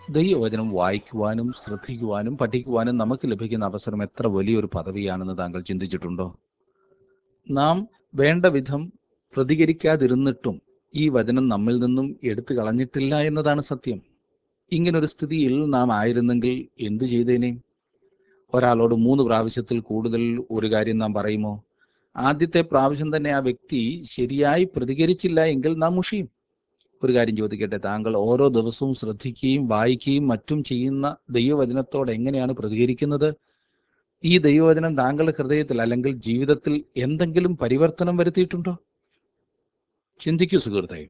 ദൈവവചനം വായിക്കുവാനും ശ്രദ്ധിക്കുവാനും പഠിക്കുവാനും നമുക്ക് ലഭിക്കുന്ന അവസരം എത്ര വലിയൊരു പദവിയാണെന്ന് താങ്കൾ ചിന്തിച്ചിട്ടുണ്ടോ നാം വേണ്ട വിധം പ്രതികരിക്കാതിരുന്നിട്ടും ഈ വചനം നമ്മിൽ നിന്നും എടുത്തു കളഞ്ഞിട്ടില്ല എന്നതാണ് സത്യം ഇങ്ങനൊരു സ്ഥിതിയിൽ നാം ആയിരുന്നെങ്കിൽ എന്തു ചെയ്തേനെ ഒരാളോട് മൂന്ന് പ്രാവശ്യത്തിൽ കൂടുതൽ ഒരു കാര്യം നാം പറയുമോ ആദ്യത്തെ പ്രാവശ്യം തന്നെ ആ വ്യക്തി ശരിയായി പ്രതികരിച്ചില്ല എങ്കിൽ നാം മുഷിയും ഒരു കാര്യം ചോദിക്കട്ടെ താങ്കൾ ഓരോ ദിവസവും ശ്രദ്ധിക്കുകയും വായിക്കുകയും മറ്റും ചെയ്യുന്ന ദൈവവചനത്തോട് എങ്ങനെയാണ് പ്രതികരിക്കുന്നത് ഈ ദൈവവചനം താങ്കളുടെ ഹൃദയത്തിൽ അല്ലെങ്കിൽ ജീവിതത്തിൽ എന്തെങ്കിലും പരിവർത്തനം വരുത്തിയിട്ടുണ്ടോ ചിന്തിക്കൂ സുഹൃത്തെ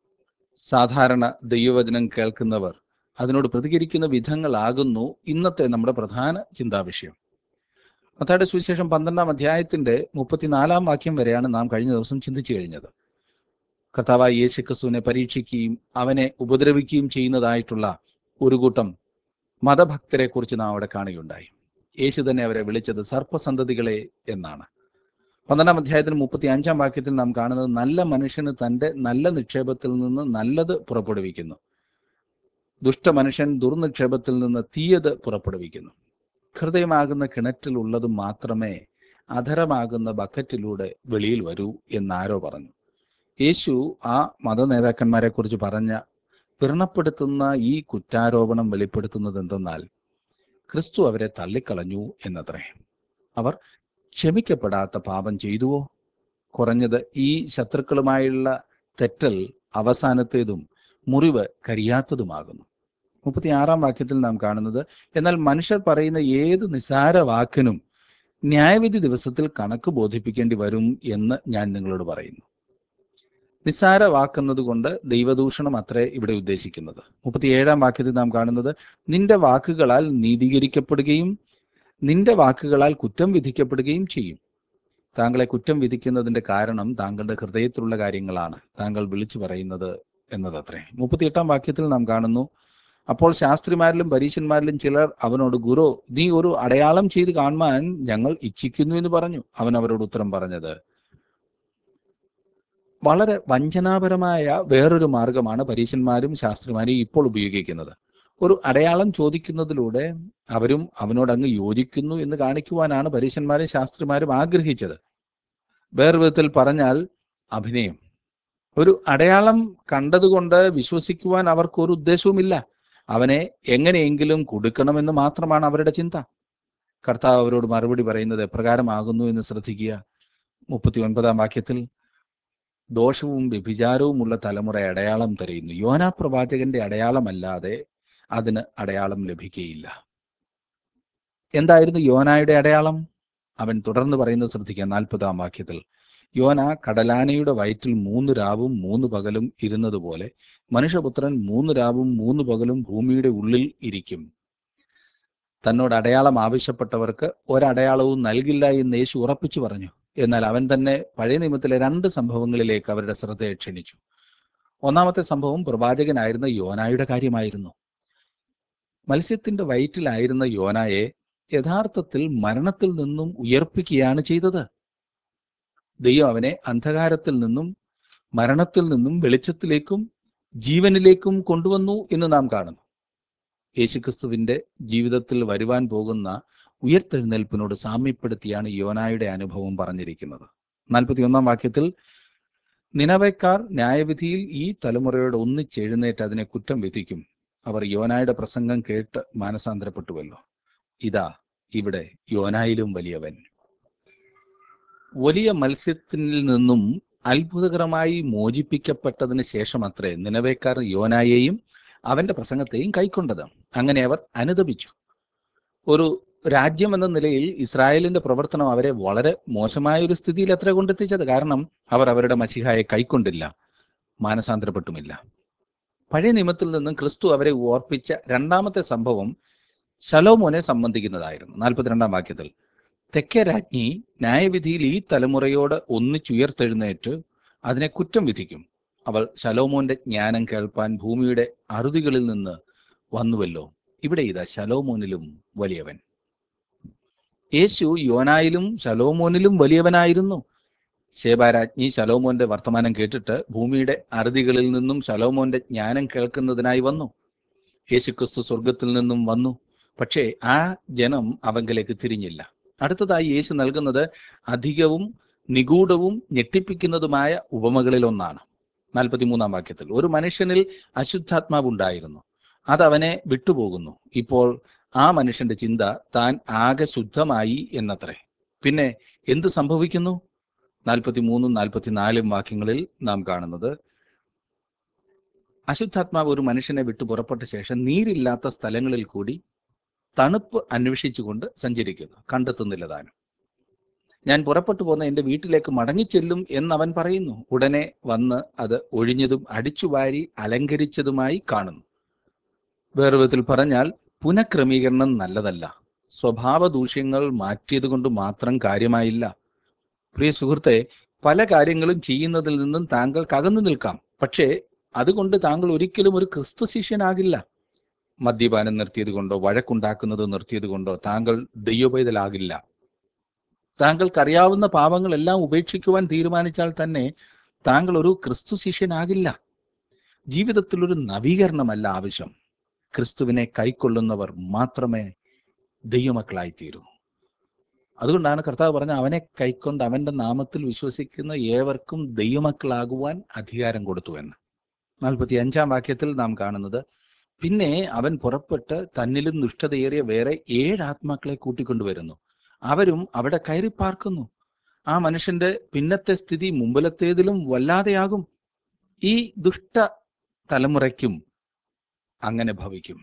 സാധാരണ ദൈവവചനം കേൾക്കുന്നവർ അതിനോട് പ്രതികരിക്കുന്ന വിധങ്ങളാകുന്നു ഇന്നത്തെ നമ്മുടെ പ്രധാന ചിന്താവിഷയം മത്തായുടെ സുവിശേഷം പന്ത്രണ്ടാം അധ്യായത്തിന്റെ മുപ്പത്തിനാലാം വാക്യം വരെയാണ് നാം കഴിഞ്ഞ ദിവസം ചിന്തിച്ചു കഴിഞ്ഞത് കർത്താവായ യേശു ക്രിസ്തുവിനെ പരീക്ഷിക്കുകയും അവനെ ഉപദ്രവിക്കുകയും ചെയ്യുന്നതായിട്ടുള്ള ഒരു കൂട്ടം മതഭക്തരെ കുറിച്ച് നാം അവിടെ കാണുകയുണ്ടായി യേശു തന്നെ അവരെ വിളിച്ചത് സർപ്പസന്തതികളെ എന്നാണ് പന്ത്രണ്ടാം അധ്യായത്തിന് മുപ്പത്തി അഞ്ചാം വാക്യത്തിൽ നാം കാണുന്നത് നല്ല മനുഷ്യന് തന്റെ നല്ല നിക്ഷേപത്തിൽ നിന്ന് നല്ലത് പുറപ്പെടുവിക്കുന്നു ദുഷ്ടമനുഷ്യൻ ദുർനിക്ഷേപത്തിൽ നിന്ന് തീയത് പുറപ്പെടുവിക്കുന്നു ഹൃദയമാകുന്ന കിണറ്റിൽ ഉള്ളത് മാത്രമേ അധരമാകുന്ന ബക്കറ്റിലൂടെ വെളിയിൽ വരൂ എന്നാരോ പറഞ്ഞു യേശു ആ മത നേതാക്കന്മാരെ കുറിച്ച് പറഞ്ഞ വ്രണപ്പെടുത്തുന്ന ഈ കുറ്റാരോപണം വെളിപ്പെടുത്തുന്നത് എന്തെന്നാൽ ക്രിസ്തു അവരെ തള്ളിക്കളഞ്ഞു എന്നത്രേ അവർ ക്ഷമിക്കപ്പെടാത്ത പാപം ചെയ്തുവോ കുറഞ്ഞത് ഈ ശത്രുക്കളുമായുള്ള തെറ്റൽ അവസാനത്തേതും മുറിവ് കരിയാത്തതുമാകുന്നു മുപ്പത്തിയാറാം വാക്യത്തിൽ നാം കാണുന്നത് എന്നാൽ മനുഷ്യർ പറയുന്ന ഏത് നിസാര വാക്കിനും ന്യായവിധി ദിവസത്തിൽ കണക്ക് ബോധിപ്പിക്കേണ്ടി വരും എന്ന് ഞാൻ നിങ്ങളോട് പറയുന്നു നിസ്സാര വാക്കുന്നത് കൊണ്ട് ദൈവദൂഷണം അത്രേ ഇവിടെ ഉദ്ദേശിക്കുന്നത് മുപ്പത്തിയേഴാം വാക്യത്തിൽ നാം കാണുന്നത് നിന്റെ വാക്കുകളാൽ നീതീകരിക്കപ്പെടുകയും നിന്റെ വാക്കുകളാൽ കുറ്റം വിധിക്കപ്പെടുകയും ചെയ്യും താങ്കളെ കുറ്റം വിധിക്കുന്നതിന്റെ കാരണം താങ്കളുടെ ഹൃദയത്തിലുള്ള കാര്യങ്ങളാണ് താങ്കൾ വിളിച്ചു പറയുന്നത് എന്നതത്രേ മുപ്പത്തിയെട്ടാം വാക്യത്തിൽ നാം കാണുന്നു അപ്പോൾ ശാസ്ത്രിമാരിലും പരീശന്മാരിലും ചിലർ അവനോട് ഗുരു നീ ഒരു അടയാളം ചെയ്ത് കാണുവാൻ ഞങ്ങൾ ഇച്ഛിക്കുന്നു എന്ന് പറഞ്ഞു അവൻ അവരോട് ഉത്തരം പറഞ്ഞത് വളരെ വഞ്ചനാപരമായ വേറൊരു മാർഗമാണ് പരീശന്മാരും ശാസ്ത്രിമാരും ഇപ്പോൾ ഉപയോഗിക്കുന്നത് ഒരു അടയാളം ചോദിക്കുന്നതിലൂടെ അവരും അവനോട് അങ്ങ് യോജിക്കുന്നു എന്ന് കാണിക്കുവാനാണ് പരീശന്മാരും ശാസ്ത്രിമാരും ആഗ്രഹിച്ചത് വേറെ വിധത്തിൽ പറഞ്ഞാൽ അഭിനയം ഒരു അടയാളം കണ്ടതുകൊണ്ട് വിശ്വസിക്കുവാൻ അവർക്കൊരു ഉദ്ദേശവുമില്ല അവനെ എങ്ങനെയെങ്കിലും കൊടുക്കണമെന്ന് മാത്രമാണ് അവരുടെ ചിന്ത കർത്താവ് അവരോട് മറുപടി പറയുന്നത് എപ്രകാരമാകുന്നു എന്ന് ശ്രദ്ധിക്കുക മുപ്പത്തി ഒൻപതാം വാക്യത്തിൽ ദോഷവും വ്യഭിചാരവുമുള്ള തലമുറ അടയാളം തെരയുന്നു യോനാ പ്രവാചകന്റെ അടയാളമല്ലാതെ അതിന് അടയാളം ലഭിക്കുകയില്ല എന്തായിരുന്നു യോനായുടെ അടയാളം അവൻ തുടർന്ന് പറയുന്നത് ശ്രദ്ധിക്കുക നാൽപ്പതാം വാക്യത്തിൽ യോന കടലാനയുടെ വയറ്റിൽ മൂന്ന് രാവും മൂന്ന് പകലും ഇരുന്നതുപോലെ മനുഷ്യപുത്രൻ മൂന്ന് രാവും മൂന്ന് പകലും ഭൂമിയുടെ ഉള്ളിൽ ഇരിക്കും തന്നോട് അടയാളം ആവശ്യപ്പെട്ടവർക്ക് ഒരടയാളവും നൽകില്ല എന്ന് യേശു ഉറപ്പിച്ചു പറഞ്ഞു എന്നാൽ അവൻ തന്നെ പഴയ നിയമത്തിലെ രണ്ട് സംഭവങ്ങളിലേക്ക് അവരുടെ ശ്രദ്ധയെ ക്ഷണിച്ചു ഒന്നാമത്തെ സംഭവം പ്രവാചകനായിരുന്ന യോനായുടെ കാര്യമായിരുന്നു മത്സ്യത്തിന്റെ വയറ്റിലായിരുന്ന യോനായെ യഥാർത്ഥത്തിൽ മരണത്തിൽ നിന്നും ഉയർപ്പിക്കുകയാണ് ചെയ്തത് ദൈവം അവനെ അന്ധകാരത്തിൽ നിന്നും മരണത്തിൽ നിന്നും വെളിച്ചത്തിലേക്കും ജീവനിലേക്കും കൊണ്ടുവന്നു എന്ന് നാം കാണുന്നു യേശുക്രിസ്തുവിന്റെ ജീവിതത്തിൽ വരുവാൻ പോകുന്ന ഉയർത്തെഴുന്നേൽപ്പിനോട് സാമ്യപ്പെടുത്തിയാണ് യോനായുടെ അനുഭവം പറഞ്ഞിരിക്കുന്നത് നാൽപ്പത്തിയൊന്നാം വാക്യത്തിൽ നിനവക്കാർ ന്യായവിധിയിൽ ഈ തലമുറയോട് ഒന്നിച്ചെഴുന്നേറ്റ് അതിനെ കുറ്റം വിധിക്കും അവർ യോനായുടെ പ്രസംഗം കേട്ട് മാനസാന്തരപ്പെട്ടുവല്ലോ ഇതാ ഇവിടെ യോനായിലും വലിയവൻ വലിയ മത്സ്യത്തിൽ നിന്നും അത്ഭുതകരമായി മോചിപ്പിക്കപ്പെട്ടതിന് ശേഷം അത്രേ നിലവേക്കാർ യോനായെയും അവന്റെ പ്രസംഗത്തെയും കൈക്കൊണ്ടത് അങ്ങനെ അവർ അനുദപിച്ചു ഒരു രാജ്യം എന്ന നിലയിൽ ഇസ്രായേലിന്റെ പ്രവർത്തനം അവരെ വളരെ മോശമായ ഒരു സ്ഥിതിയിൽ എത്ര കൊണ്ടെത്തിച്ചത് കാരണം അവർ അവരുടെ മസിഹായെ കൈക്കൊണ്ടില്ല മാനസാന്തരപ്പെട്ടുമില്ല പഴയ നിയമത്തിൽ നിന്നും ക്രിസ്തു അവരെ ഓർപ്പിച്ച രണ്ടാമത്തെ സംഭവം ശലോമോനെ സംബന്ധിക്കുന്നതായിരുന്നു നാൽപ്പത്തിരണ്ടാം വാക്യത്തിൽ തെക്കേ രാജ്ഞി ന്യായവിധിയിൽ ഈ തലമുറയോട് ഒന്നിച്ചുയർത്തെഴുന്നേറ്റ് അതിനെ കുറ്റം വിധിക്കും അവൾ ശലോമോന്റെ ജ്ഞാനം കേൾപ്പാൻ ഭൂമിയുടെ അറുതികളിൽ നിന്ന് വന്നുവല്ലോ ഇവിടെ ഇതാ ശലോമോനിലും വലിയവൻ യേശു യോനായിലും ശലോമോനിലും വലിയവനായിരുന്നു ശേബാരാജ്ഞി ശലോമോന്റെ വർത്തമാനം കേട്ടിട്ട് ഭൂമിയുടെ അറുതികളിൽ നിന്നും ശലോമോന്റെ ജ്ഞാനം കേൾക്കുന്നതിനായി വന്നു യേശുക്രിസ്തു സ്വർഗത്തിൽ നിന്നും വന്നു പക്ഷേ ആ ജനം അവങ്കലേക്ക് തിരിഞ്ഞില്ല അടുത്തതായി യേശു നൽകുന്നത് അധികവും നിഗൂഢവും ഞെട്ടിപ്പിക്കുന്നതുമായ ഉപമകളിൽ ഒന്നാണ് നാൽപ്പത്തിമൂന്നാം വാക്യത്തിൽ ഒരു മനുഷ്യനിൽ അശുദ്ധാത്മാവ് ഉണ്ടായിരുന്നു അത് അവനെ വിട്ടുപോകുന്നു ഇപ്പോൾ ആ മനുഷ്യന്റെ ചിന്ത താൻ ആകെ ശുദ്ധമായി എന്നത്രേ പിന്നെ എന്ത് സംഭവിക്കുന്നു നാൽപ്പത്തിമൂന്നും നാൽപ്പത്തിനാലും വാക്യങ്ങളിൽ നാം കാണുന്നത് അശുദ്ധാത്മാവ് ഒരു മനുഷ്യനെ വിട്ടു പുറപ്പെട്ട ശേഷം നീരില്ലാത്ത സ്ഥലങ്ങളിൽ കൂടി തണുപ്പ് അന്വേഷിച്ചുകൊണ്ട് സഞ്ചരിക്കുന്നു കണ്ടെത്തുന്നില്ല താനും ഞാൻ പുറപ്പെട്ടു പോന്ന എന്റെ വീട്ടിലേക്ക് മടങ്ങിച്ചെല്ലും എന്നവൻ പറയുന്നു ഉടനെ വന്ന് അത് ഒഴിഞ്ഞതും അടിച്ചുവാരി അലങ്കരിച്ചതുമായി കാണുന്നു വേറെ വിധത്തിൽ പറഞ്ഞാൽ പുനഃക്രമീകരണം നല്ലതല്ല സ്വഭാവ ദൂഷ്യങ്ങൾ മാറ്റിയത് കൊണ്ട് മാത്രം കാര്യമായില്ല പ്രിയ സുഹൃത്തെ പല കാര്യങ്ങളും ചെയ്യുന്നതിൽ നിന്നും താങ്കൾക്ക് അകന്നു നിൽക്കാം പക്ഷേ അതുകൊണ്ട് താങ്കൾ ഒരിക്കലും ഒരു ക്രിസ്തു ശിഷ്യനാകില്ല മദ്യപാനം നിർത്തിയത് കൊണ്ടോ വഴക്കുണ്ടാക്കുന്നത് നിർത്തിയത് കൊണ്ടോ താങ്കൾ ദൈവപൈതലാകില്ല താങ്കൾക്കറിയാവുന്ന പാപങ്ങളെല്ലാം ഉപേക്ഷിക്കുവാൻ തീരുമാനിച്ചാൽ തന്നെ താങ്കൾ ഒരു ക്രിസ്തു ശിഷ്യനാകില്ല ജീവിതത്തിൽ ഒരു നവീകരണമല്ല ആവശ്യം ക്രിസ്തുവിനെ കൈക്കൊള്ളുന്നവർ മാത്രമേ ദൈവമക്കളായി തീരൂ അതുകൊണ്ടാണ് കർത്താവ് പറഞ്ഞ അവനെ കൈക്കൊണ്ട് അവന്റെ നാമത്തിൽ വിശ്വസിക്കുന്ന ഏവർക്കും ദൈവമക്കളാകുവാൻ അധികാരം കൊടുത്തു എന്ന് നാൽപ്പത്തി അഞ്ചാം വാക്യത്തിൽ നാം കാണുന്നത് പിന്നെ അവൻ പുറപ്പെട്ട് തന്നിലും ദുഷ്ടതയേറിയ വേറെ ഏഴ് ആത്മാക്കളെ കൂട്ടിക്കൊണ്ടുവരുന്നു അവരും അവിടെ കയറി പാർക്കുന്നു ആ മനുഷ്യന്റെ പിന്നത്തെ സ്ഥിതി മുമ്പിലത്തേതിലും വല്ലാതെയാകും ഈ ദുഷ്ട തലമുറയ്ക്കും അങ്ങനെ ഭവിക്കും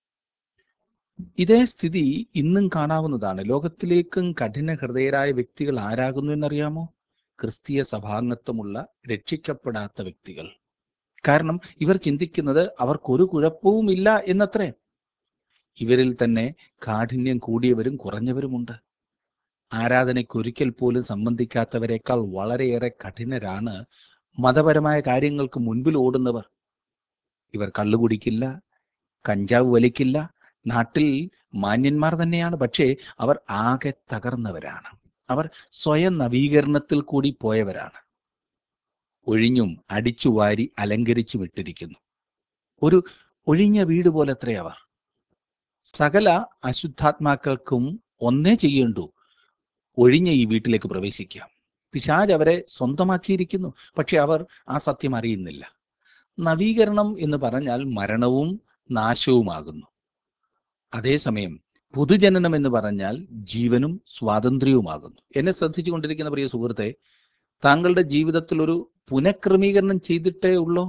ഇതേ സ്ഥിതി ഇന്നും കാണാവുന്നതാണ് ലോകത്തിലേക്കും കഠിന ഹൃദയരായ വ്യക്തികൾ ആരാകുന്നു എന്നറിയാമോ ക്രിസ്തീയ സഭാംഗത്വമുള്ള രക്ഷിക്കപ്പെടാത്ത വ്യക്തികൾ കാരണം ഇവർ ചിന്തിക്കുന്നത് അവർക്കൊരു കുഴപ്പവുമില്ല എന്നത്രേ ഇവരിൽ തന്നെ കാഠിന്യം കൂടിയവരും കുറഞ്ഞവരുമുണ്ട് ആരാധനയ്ക്കൊരിക്കൽ പോലും സംബന്ധിക്കാത്തവരെക്കാൾ വളരെയേറെ കഠിനരാണ് മതപരമായ കാര്യങ്ങൾക്ക് മുൻപിൽ ഓടുന്നവർ ഇവർ കള്ളുകുടിക്കില്ല കഞ്ചാവ് വലിക്കില്ല നാട്ടിൽ മാന്യന്മാർ തന്നെയാണ് പക്ഷേ അവർ ആകെ തകർന്നവരാണ് അവർ സ്വയം നവീകരണത്തിൽ കൂടി പോയവരാണ് ഒഴിഞ്ഞും അടിച്ചുവാരി അലങ്കരിച്ചും ഇട്ടിരിക്കുന്നു ഒരു ഒഴിഞ്ഞ വീട് പോലത്രേ അവർ സകല അശുദ്ധാത്മാക്കൾക്കും ഒന്നേ ചെയ്യേണ്ടു ഒഴിഞ്ഞ ഈ വീട്ടിലേക്ക് പ്രവേശിക്കാം പിശാജ് അവരെ സ്വന്തമാക്കിയിരിക്കുന്നു പക്ഷെ അവർ ആ സത്യം അറിയുന്നില്ല നവീകരണം എന്ന് പറഞ്ഞാൽ മരണവും നാശവുമാകുന്നു അതേസമയം പുതുജനനം എന്ന് പറഞ്ഞാൽ ജീവനും സ്വാതന്ത്ര്യവുമാകുന്നു എന്നെ ശ്രദ്ധിച്ചുകൊണ്ടിരിക്കുന്ന പ്രിയ സുഹൃത്തെ താങ്കളുടെ ജീവിതത്തിൽ ഒരു പുനഃക്രമീകരണം ചെയ്തിട്ടേ ഉള്ളോ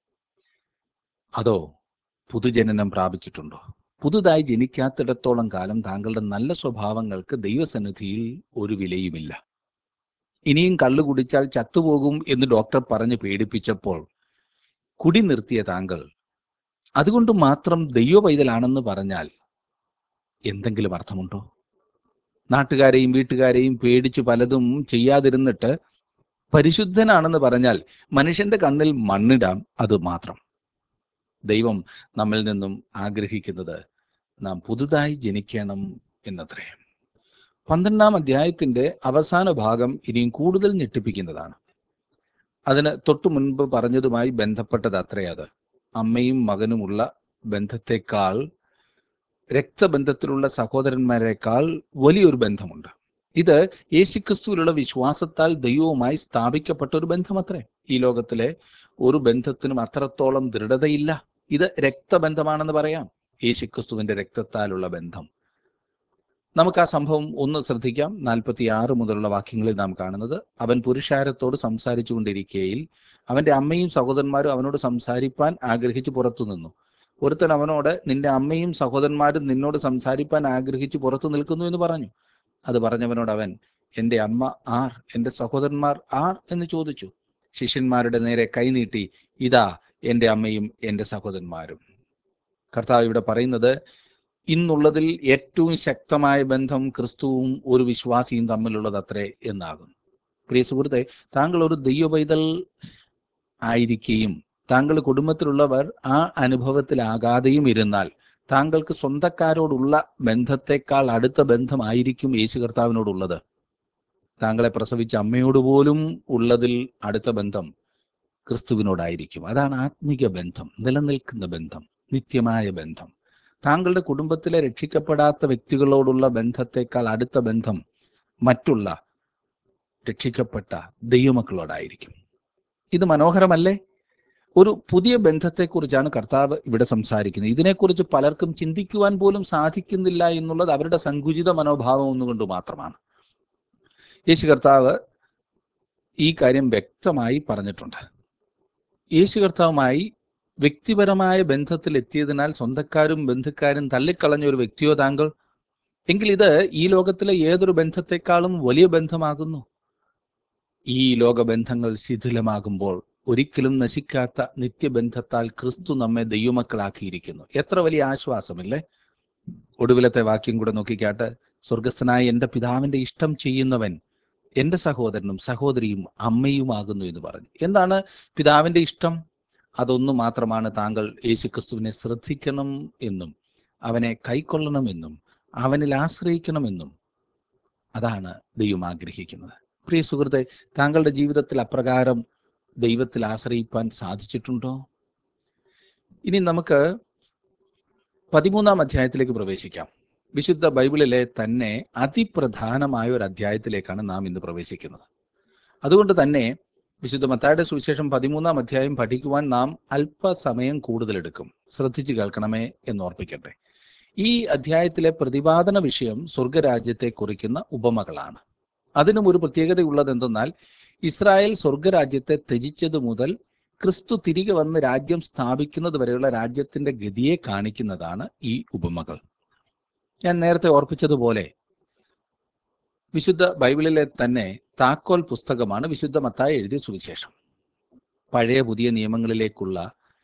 അതോ പുതുജനനം പ്രാപിച്ചിട്ടുണ്ടോ പുതുതായി ജനിക്കാത്തിടത്തോളം കാലം താങ്കളുടെ നല്ല സ്വഭാവങ്ങൾക്ക് ദൈവസന്നിധിയിൽ ഒരു വിലയുമില്ല ഇനിയും കള്ളു കുടിച്ചാൽ ചത്തുപോകും എന്ന് ഡോക്ടർ പറഞ്ഞ് പേടിപ്പിച്ചപ്പോൾ കുടി നിർത്തിയ താങ്കൾ അതുകൊണ്ട് മാത്രം ദൈവ പൈതലാണെന്ന് പറഞ്ഞാൽ എന്തെങ്കിലും അർത്ഥമുണ്ടോ നാട്ടുകാരെയും വീട്ടുകാരെയും പേടിച്ച് പലതും ചെയ്യാതിരുന്നിട്ട് പരിശുദ്ധനാണെന്ന് പറഞ്ഞാൽ മനുഷ്യന്റെ കണ്ണിൽ മണ്ണിടാം അത് മാത്രം ദൈവം നമ്മിൽ നിന്നും ആഗ്രഹിക്കുന്നത് നാം പുതുതായി ജനിക്കണം എന്നത്രേ പന്ത്രണ്ടാം അധ്യായത്തിന്റെ അവസാന ഭാഗം ഇനിയും കൂടുതൽ ഞെട്ടിപ്പിക്കുന്നതാണ് അതിന് തൊട്ടു മുൻപ് പറഞ്ഞതുമായി ബന്ധപ്പെട്ടത് അത്രേ അത് അമ്മയും മകനുമുള്ള ബന്ധത്തെക്കാൾ രക്തബന്ധത്തിലുള്ള സഹോദരന്മാരെക്കാൾ വലിയൊരു ബന്ധമുണ്ട് ഇത് യേശുക്രിസ്തുവിലുള്ള വിശ്വാസത്താൽ ദൈവവുമായി സ്ഥാപിക്കപ്പെട്ട ഒരു ബന്ധമത്രേ ഈ ലോകത്തിലെ ഒരു ബന്ധത്തിനും അത്രത്തോളം ദൃഢതയില്ല ഇത് രക്തബന്ധമാണെന്ന് പറയാം യേശുക്രിസ്തുവിന്റെ രക്തത്താലുള്ള ബന്ധം നമുക്ക് ആ സംഭവം ഒന്ന് ശ്രദ്ധിക്കാം നാൽപ്പത്തി ആറ് മുതലുള്ള വാക്യങ്ങളിൽ നാം കാണുന്നത് അവൻ പുരുഷാരത്തോട് സംസാരിച്ചു കൊണ്ടിരിക്കയിൽ അവന്റെ അമ്മയും സഹോദരന്മാരും അവനോട് സംസാരിപ്പാൻ ആഗ്രഹിച്ചു പുറത്തു നിന്നു ഒരുത്തൻ അവനോട് നിന്റെ അമ്മയും സഹോദരന്മാരും നിന്നോട് സംസാരിപ്പാൻ ആഗ്രഹിച്ചു പുറത്തു നിൽക്കുന്നു എന്ന് പറഞ്ഞു അത് പറഞ്ഞവനോട് അവൻ എൻ്റെ അമ്മ ആർ എൻ്റെ സഹോദരന്മാർ ആർ എന്ന് ചോദിച്ചു ശിഷ്യന്മാരുടെ നേരെ കൈനീട്ടി ഇതാ എൻ്റെ അമ്മയും എൻ്റെ സഹോദരന്മാരും കർത്താവ് ഇവിടെ പറയുന്നത് ഇന്നുള്ളതിൽ ഏറ്റവും ശക്തമായ ബന്ധം ക്രിസ്തുവും ഒരു വിശ്വാസിയും തമ്മിലുള്ളത് അത്രേ എന്നാകും പ്രിയ സുഹൃത്തെ താങ്കൾ ഒരു ദൈവപൈതൽ ആയിരിക്കുകയും താങ്കൾ കുടുംബത്തിലുള്ളവർ ആ അനുഭവത്തിലാകാതെയും ഇരുന്നാൽ താങ്കൾക്ക് സ്വന്തക്കാരോടുള്ള ബന്ധത്തെക്കാൾ അടുത്ത ബന്ധമായിരിക്കും യേശു കർത്താവിനോടുള്ളത് താങ്കളെ പ്രസവിച്ച അമ്മയോട് പോലും ഉള്ളതിൽ അടുത്ത ബന്ധം ക്രിസ്തുവിനോടായിരിക്കും അതാണ് ആത്മിക ബന്ധം നിലനിൽക്കുന്ന ബന്ധം നിത്യമായ ബന്ധം താങ്കളുടെ കുടുംബത്തിലെ രക്ഷിക്കപ്പെടാത്ത വ്യക്തികളോടുള്ള ബന്ധത്തെക്കാൾ അടുത്ത ബന്ധം മറ്റുള്ള രക്ഷിക്കപ്പെട്ട ദൈവമക്കളോടായിരിക്കും ഇത് മനോഹരമല്ലേ ഒരു പുതിയ ബന്ധത്തെക്കുറിച്ചാണ് കർത്താവ് ഇവിടെ സംസാരിക്കുന്നത് ഇതിനെക്കുറിച്ച് പലർക്കും ചിന്തിക്കുവാൻ പോലും സാധിക്കുന്നില്ല എന്നുള്ളത് അവരുടെ സങ്കുചിത മനോഭാവം ഒന്നുകൊണ്ട് മാത്രമാണ് യേശു കർത്താവ് ഈ കാര്യം വ്യക്തമായി പറഞ്ഞിട്ടുണ്ട് യേശു കർത്താവുമായി വ്യക്തിപരമായ ബന്ധത്തിൽ എത്തിയതിനാൽ സ്വന്തക്കാരും ബന്ധുക്കാരും തള്ളിക്കളഞ്ഞ ഒരു വ്യക്തിയോ താങ്കൾ എങ്കിൽ ഇത് ഈ ലോകത്തിലെ ഏതൊരു ബന്ധത്തെക്കാളും വലിയ ബന്ധമാകുന്നു ഈ ലോകബന്ധങ്ങൾ ശിഥിലമാകുമ്പോൾ ഒരിക്കലും നശിക്കാത്ത നിത്യബന്ധത്താൽ ക്രിസ്തു നമ്മെ ദൈവമക്കളാക്കിയിരിക്കുന്നു എത്ര വലിയ ആശ്വാസമില്ലേ ഒടുവിലത്തെ വാക്യം കൂടെ നോക്കിക്കാട്ട് സ്വർഗസ്ഥനായ എൻ്റെ പിതാവിൻ്റെ ഇഷ്ടം ചെയ്യുന്നവൻ എൻ്റെ സഹോദരനും സഹോദരിയും അമ്മയുമാകുന്നു എന്ന് പറഞ്ഞു എന്താണ് പിതാവിൻ്റെ ഇഷ്ടം അതൊന്നു മാത്രമാണ് താങ്കൾ യേശുക്രിസ്തുവിനെ ശ്രദ്ധിക്കണം എന്നും അവനെ കൈക്കൊള്ളണമെന്നും അവനിൽ ആശ്രയിക്കണമെന്നും അതാണ് ദൈവം ആഗ്രഹിക്കുന്നത് പ്രിയ സുഹൃത്തെ താങ്കളുടെ ജീവിതത്തിൽ അപ്രകാരം ദൈവത്തിൽ ആശ്രയിപ്പാൻ സാധിച്ചിട്ടുണ്ടോ ഇനി നമുക്ക് പതിമൂന്നാം അധ്യായത്തിലേക്ക് പ്രവേശിക്കാം വിശുദ്ധ ബൈബിളിലെ തന്നെ അതിപ്രധാനമായ ഒരു അധ്യായത്തിലേക്കാണ് നാം ഇന്ന് പ്രവേശിക്കുന്നത് അതുകൊണ്ട് തന്നെ വിശുദ്ധ മത്തായുടെ സുവിശേഷം പതിമൂന്നാം അധ്യായം പഠിക്കുവാൻ നാം അല്പസമയം കൂടുതലെടുക്കും ശ്രദ്ധിച്ചു കേൾക്കണമേ എന്ന് ഓർപ്പിക്കട്ടെ ഈ അധ്യായത്തിലെ പ്രതിപാദന വിഷയം സ്വർഗരാജ്യത്തെ കുറിക്കുന്ന ഉപമകളാണ് അതിനും ഒരു പ്രത്യേകതയുള്ളത് എന്തെന്നാൽ ഇസ്രായേൽ സ്വർഗരാജ്യത്തെ ത്യജിച്ചതു മുതൽ ക്രിസ്തു തിരികെ വന്ന് രാജ്യം സ്ഥാപിക്കുന്നത് വരെയുള്ള രാജ്യത്തിന്റെ ഗതിയെ കാണിക്കുന്നതാണ് ഈ ഉപമകൾ ഞാൻ നേരത്തെ ഓർപ്പിച്ചതുപോലെ വിശുദ്ധ ബൈബിളിലെ തന്നെ താക്കോൽ പുസ്തകമാണ് വിശുദ്ധ മത്തായി എഴുതിയ സുവിശേഷം പഴയ പുതിയ നിയമങ്ങളിലേക്കുള്ള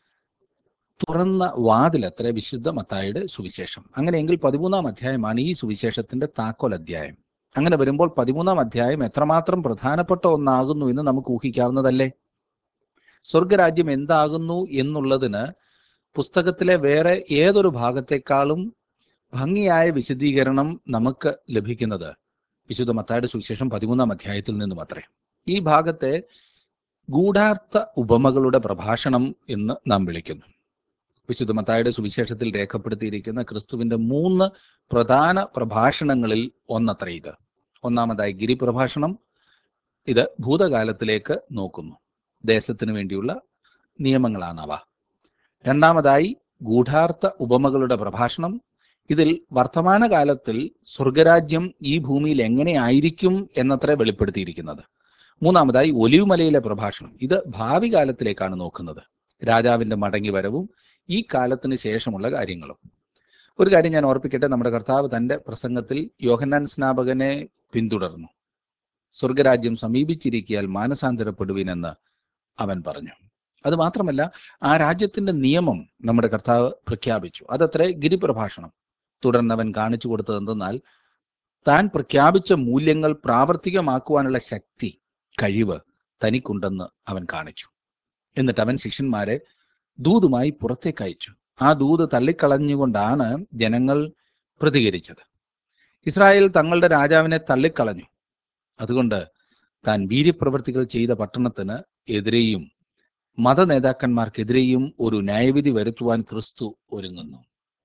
തുറന്ന വാതിലത്ര വിശുദ്ധ മത്തായുടെ സുവിശേഷം അങ്ങനെയെങ്കിൽ പതിമൂന്നാം അധ്യായമാണ് ഈ സുവിശേഷത്തിന്റെ താക്കോൽ അധ്യായം അങ്ങനെ വരുമ്പോൾ പതിമൂന്നാം അധ്യായം എത്രമാത്രം പ്രധാനപ്പെട്ട ഒന്നാകുന്നു എന്ന് നമുക്ക് ഊഹിക്കാവുന്നതല്ലേ സ്വർഗരാജ്യം എന്താകുന്നു എന്നുള്ളതിന് പുസ്തകത്തിലെ വേറെ ഏതൊരു ഭാഗത്തെക്കാളും ഭംഗിയായ വിശദീകരണം നമുക്ക് ലഭിക്കുന്നത് വിശുദ്ധ മത്തായുടെ സുവിശേഷം പതിമൂന്നാം അധ്യായത്തിൽ നിന്നും അത്രേ ഈ ഭാഗത്തെ ഗൂഢാർത്ഥ ഉപമകളുടെ പ്രഭാഷണം എന്ന് നാം വിളിക്കുന്നു വിശുദ്ധ മത്തായുടെ സുവിശേഷത്തിൽ രേഖപ്പെടുത്തിയിരിക്കുന്ന ക്രിസ്തുവിന്റെ മൂന്ന് പ്രധാന പ്രഭാഷണങ്ങളിൽ ഒന്നത്ര ഇത് ഒന്നാമതായി ഗിരിപ്രഭാഷണം ഇത് ഭൂതകാലത്തിലേക്ക് നോക്കുന്നു ദേശത്തിന് വേണ്ടിയുള്ള നിയമങ്ങളാണ് അവ രണ്ടാമതായി ഗൂഢാർത്ഥ ഉപമകളുടെ പ്രഭാഷണം ഇതിൽ വർത്തമാനകാലത്തിൽ സ്വർഗരാജ്യം ഈ ഭൂമിയിൽ എങ്ങനെയായിരിക്കും എന്നത്ര വെളിപ്പെടുത്തിയിരിക്കുന്നത് മൂന്നാമതായി ഒലിവുമലയിലെ പ്രഭാഷണം ഇത് ഭാവി കാലത്തിലേക്കാണ് നോക്കുന്നത് രാജാവിന്റെ മടങ്ങി വരവും ഈ കാലത്തിന് ശേഷമുള്ള കാര്യങ്ങളും ഒരു കാര്യം ഞാൻ ഓർപ്പിക്കട്ടെ നമ്മുടെ കർത്താവ് തന്റെ പ്രസംഗത്തിൽ യോഹന്നാൻ സ്നാപകനെ പിന്തുടർന്നു സ്വർഗരാജ്യം സമീപിച്ചിരിക്കിയാൽ മാനസാന്തരപ്പെടുവിനെന്ന് അവൻ പറഞ്ഞു അത് മാത്രമല്ല ആ രാജ്യത്തിന്റെ നിയമം നമ്മുടെ കർത്താവ് പ്രഖ്യാപിച്ചു അതത്രേ ഗിരിപ്രഭാഷണം തുടർന്ന് അവൻ കാണിച്ചു കൊടുത്തത് എന്തെന്നാൽ താൻ പ്രഖ്യാപിച്ച മൂല്യങ്ങൾ പ്രാവർത്തികമാക്കുവാനുള്ള ശക്തി കഴിവ് തനിക്കുണ്ടെന്ന് അവൻ കാണിച്ചു എന്നിട്ട് അവൻ ശിഷ്യന്മാരെ ദൂതുമായി പുറത്തേക്ക് അയച്ചു ആ ദൂത് തള്ളിക്കളഞ്ഞുകൊണ്ടാണ് ജനങ്ങൾ പ്രതികരിച്ചത് ഇസ്രായേൽ തങ്ങളുടെ രാജാവിനെ തള്ളിക്കളഞ്ഞു അതുകൊണ്ട് താൻ വീര്യപ്രവൃത്തികൾ ചെയ്ത പട്ടണത്തിന് എതിരെയും മത നേതാക്കന്മാർക്കെതിരെയും ഒരു ന്യായവിധി വരുത്തുവാൻ ക്രിസ്തു ഒരുങ്ങുന്നു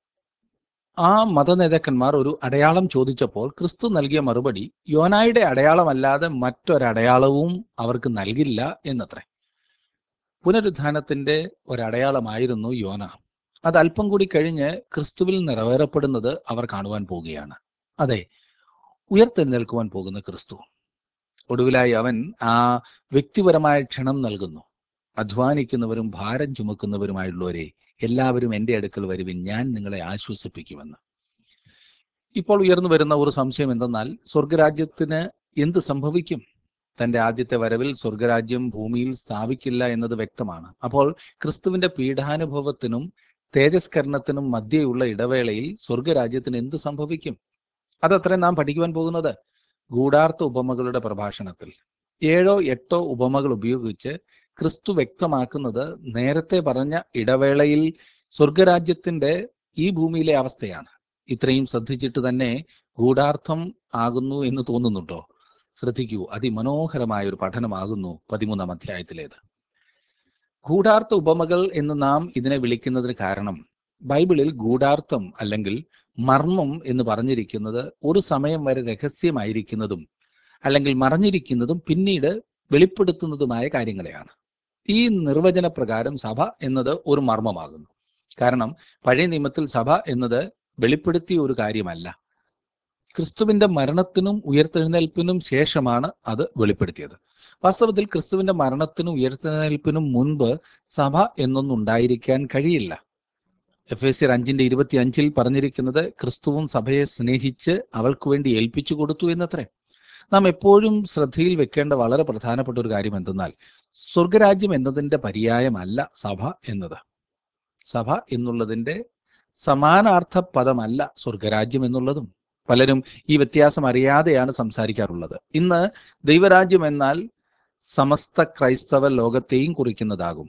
ആ മത നേതാക്കന്മാർ ഒരു അടയാളം ചോദിച്ചപ്പോൾ ക്രിസ്തു നൽകിയ മറുപടി യോനായുടെ അടയാളമല്ലാതെ മറ്റൊരടയാളവും അവർക്ക് നൽകില്ല എന്നത്രേ പുനരുത്ഥാനത്തിന്റെ ഒരടയാളമായിരുന്നു യോന അത് അല്പം കൂടി കഴിഞ്ഞ് ക്രിസ്തുവിൽ നിറവേറപ്പെടുന്നത് അവർ കാണുവാൻ പോവുകയാണ് അതെ ഉയർത്തെഴുന്നേൽക്കുവാൻ പോകുന്ന ക്രിസ്തു ഒടുവിലായി അവൻ ആ വ്യക്തിപരമായ ക്ഷണം നൽകുന്നു അധ്വാനിക്കുന്നവരും ഭാരം ചുമക്കുന്നവരുമായുള്ളവരെ എല്ലാവരും എൻ്റെ അടുക്കൽ വരുവിൻ ഞാൻ നിങ്ങളെ ആശ്വസിപ്പിക്കുമെന്ന് ഇപ്പോൾ ഉയർന്നു വരുന്ന ഒരു സംശയം എന്തെന്നാൽ സ്വർഗരാജ്യത്തിന് എന്ത് സംഭവിക്കും തന്റെ ആദ്യത്തെ വരവിൽ സ്വർഗരാജ്യം ഭൂമിയിൽ സ്ഥാപിക്കില്ല എന്നത് വ്യക്തമാണ് അപ്പോൾ ക്രിസ്തുവിന്റെ പീഠാനുഭവത്തിനും തേജസ്കരണത്തിനും മധ്യയുള്ള ഇടവേളയിൽ സ്വർഗരാജ്യത്തിന് എന്ത് സംഭവിക്കും അതത്ര നാം പഠിക്കുവാൻ പോകുന്നത് ഗൂഢാർത്ഥ ഉപമകളുടെ പ്രഭാഷണത്തിൽ ഏഴോ എട്ടോ ഉപമകൾ ഉപയോഗിച്ച് ക്രിസ്തു വ്യക്തമാക്കുന്നത് നേരത്തെ പറഞ്ഞ ഇടവേളയിൽ സ്വർഗരാജ്യത്തിന്റെ ഈ ഭൂമിയിലെ അവസ്ഥയാണ് ഇത്രയും ശ്രദ്ധിച്ചിട്ട് തന്നെ ഗൂഢാർത്ഥം ആകുന്നു എന്ന് തോന്നുന്നുണ്ടോ ശ്രദ്ധിക്കൂ അതിമനോഹരമായ ഒരു പഠനമാകുന്നു പതിമൂന്നാം അധ്യായത്തിലേത് ഗൂഢാർത്ഥ ഉപമകൾ എന്ന് നാം ഇതിനെ വിളിക്കുന്നതിന് കാരണം ബൈബിളിൽ ഗൂഢാർത്ഥം അല്ലെങ്കിൽ മർമ്മം എന്ന് പറഞ്ഞിരിക്കുന്നത് ഒരു സമയം വരെ രഹസ്യമായിരിക്കുന്നതും അല്ലെങ്കിൽ മറഞ്ഞിരിക്കുന്നതും പിന്നീട് വെളിപ്പെടുത്തുന്നതുമായ കാര്യങ്ങളെയാണ് ഈ നിർവചന പ്രകാരം സഭ എന്നത് ഒരു മർമ്മമാകുന്നു കാരണം പഴയ നിയമത്തിൽ സഭ എന്നത് വെളിപ്പെടുത്തിയ ഒരു കാര്യമല്ല ക്രിസ്തുവിന്റെ മരണത്തിനും ഉയർത്തെഴുന്നേൽപ്പിനും ശേഷമാണ് അത് വെളിപ്പെടുത്തിയത് വാസ്തവത്തിൽ ക്രിസ്തുവിന്റെ മരണത്തിനും ഉയർത്തെഴുന്നേൽപ്പിനും മുൻപ് സഭ എന്നൊന്നും ഉണ്ടായിരിക്കാൻ കഴിയില്ല എഫ് എസ് സി അഞ്ചിന്റെ ഇരുപത്തി അഞ്ചിൽ പറഞ്ഞിരിക്കുന്നത് ക്രിസ്തുവും സഭയെ സ്നേഹിച്ച് അവൾക്ക് വേണ്ടി ഏൽപ്പിച്ചു കൊടുത്തു എന്നത്രേ നാം എപ്പോഴും ശ്രദ്ധയിൽ വെക്കേണ്ട വളരെ പ്രധാനപ്പെട്ട ഒരു കാര്യം എന്തെന്നാൽ സ്വർഗരാജ്യം എന്നതിന്റെ പര്യായമല്ല സഭ എന്നത് സഭ എന്നുള്ളതിന്റെ സമാനാർത്ഥ പദമല്ല സ്വർഗരാജ്യം എന്നുള്ളതും പലരും ഈ വ്യത്യാസം അറിയാതെയാണ് സംസാരിക്കാറുള്ളത് ഇന്ന് ദൈവരാജ്യം എന്നാൽ സമസ്ത ക്രൈസ്തവ ലോകത്തെയും കുറിക്കുന്നതാകും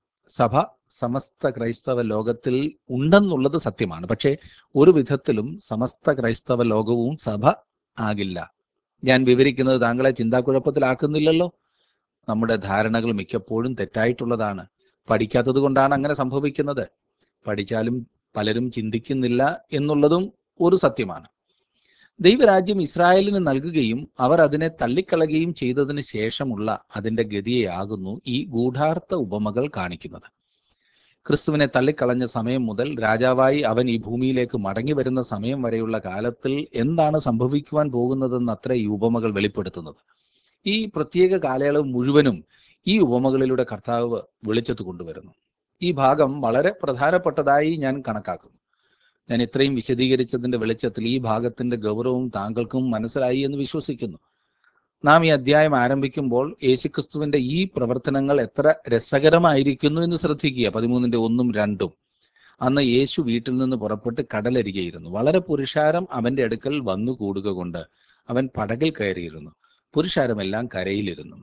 സഭ സമസ്ത ക്രൈസ്തവ ലോകത്തിൽ ഉണ്ടെന്നുള്ളത് സത്യമാണ് പക്ഷേ ഒരു വിധത്തിലും സമസ്ത ക്രൈസ്തവ ലോകവും സഭ ആകില്ല ഞാൻ വിവരിക്കുന്നത് താങ്കളെ ചിന്താക്കുഴപ്പത്തിലാക്കുന്നില്ലല്ലോ നമ്മുടെ ധാരണകൾ മിക്കപ്പോഴും തെറ്റായിട്ടുള്ളതാണ് പഠിക്കാത്തത് കൊണ്ടാണ് അങ്ങനെ സംഭവിക്കുന്നത് പഠിച്ചാലും പലരും ചിന്തിക്കുന്നില്ല എന്നുള്ളതും ഒരു സത്യമാണ് ദൈവരാജ്യം ഇസ്രായേലിന് നൽകുകയും അവർ അതിനെ തള്ളിക്കളയുകയും ചെയ്തതിന് ശേഷമുള്ള അതിന്റെ ഗതിയെയാകുന്നു ഈ ഗൂഢാർത്ഥ ഉപമകൾ കാണിക്കുന്നത് ക്രിസ്തുവിനെ തള്ളിക്കളഞ്ഞ സമയം മുതൽ രാജാവായി അവൻ ഈ ഭൂമിയിലേക്ക് മടങ്ങി വരുന്ന സമയം വരെയുള്ള കാലത്തിൽ എന്താണ് സംഭവിക്കുവാൻ പോകുന്നതെന്ന് അത്ര ഈ ഉപമകൾ വെളിപ്പെടുത്തുന്നത് ഈ പ്രത്യേക കാലയളവ് മുഴുവനും ഈ ഉപമകളിലൂടെ കർത്താവ് വെളിച്ചത്ത് കൊണ്ടുവരുന്നു ഈ ഭാഗം വളരെ പ്രധാനപ്പെട്ടതായി ഞാൻ കണക്കാക്കുന്നു ഞാൻ ഇത്രയും വിശദീകരിച്ചതിന്റെ വെളിച്ചത്തിൽ ഈ ഭാഗത്തിന്റെ ഗൗരവവും താങ്കൾക്കും മനസ്സിലായി എന്ന് വിശ്വസിക്കുന്നു നാം ഈ അധ്യായം ആരംഭിക്കുമ്പോൾ യേശുക്രിസ്തുവിന്റെ ഈ പ്രവർത്തനങ്ങൾ എത്ര രസകരമായിരിക്കുന്നു എന്ന് ശ്രദ്ധിക്കുക പതിമൂന്നിന്റെ ഒന്നും രണ്ടും അന്ന് യേശു വീട്ടിൽ നിന്ന് പുറപ്പെട്ട് കടലരികെയിരുന്നു വളരെ പുരുഷാരം അവന്റെ അടുക്കൽ വന്നു കൂടുക കൊണ്ട് അവൻ പടകിൽ കയറിയിരുന്നു പുരുഷാരമെല്ലാം കരയിലിരുന്നു